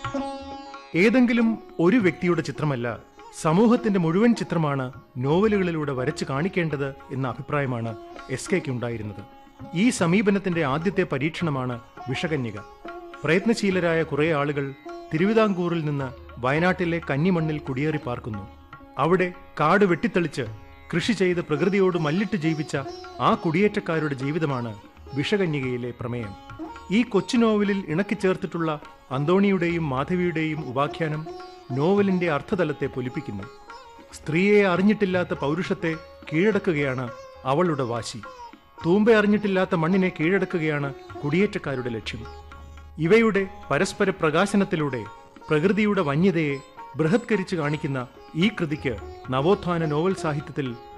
ഏതെങ്കിലും ഒരു വ്യക്തിയുടെ ചിത്രമല്ല സമൂഹത്തിന്റെ മുഴുവൻ ചിത്രമാണ് നോവലുകളിലൂടെ വരച്ചു കാണിക്കേണ്ടത് എന്ന അഭിപ്രായമാണ് എസ് കെക്ക് ഉണ്ടായിരുന്നത് ഈ സമീപനത്തിന്റെ ആദ്യത്തെ പരീക്ഷണമാണ് വിഷകന്യക പ്രയത്നശീലരായ കുറെ ആളുകൾ തിരുവിതാംകൂറിൽ നിന്ന് വയനാട്ടിലെ കന്നിമണ്ണിൽ കുടിയേറി പാർക്കുന്നു അവിടെ കാട് വെട്ടിത്തെളിച്ച് കൃഷി ചെയ്ത് പ്രകൃതിയോട് മല്ലിട്ട് ജീവിച്ച ആ കുടിയേറ്റക്കാരുടെ ജീവിതമാണ് വിഷകന്യകയിലെ പ്രമേയം ഈ കൊച്ചു നോവലിൽ ഇണക്കിച്ചേർത്തിട്ടുള്ള അന്തോണിയുടെയും മാധവിയുടെയും ഉപാഖ്യാനം നോവലിന്റെ അർത്ഥതലത്തെ പൊലിപ്പിക്കുന്നു സ്ത്രീയെ അറിഞ്ഞിട്ടില്ലാത്ത പൗരുഷത്തെ കീഴടക്കുകയാണ് അവളുടെ വാശി തൂമ്പ അറിഞ്ഞിട്ടില്ലാത്ത മണ്ണിനെ കീഴടക്കുകയാണ് കുടിയേറ്റക്കാരുടെ ലക്ഷ്യം ഇവയുടെ പരസ്പര പ്രകാശനത്തിലൂടെ പ്രകൃതിയുടെ വന്യതയെ ബൃഹത്കരിച്ച് കാണിക്കുന്ന ഈ കൃതിക്ക് നവോത്ഥാന നോവൽ സാഹിത്യത്തിൽ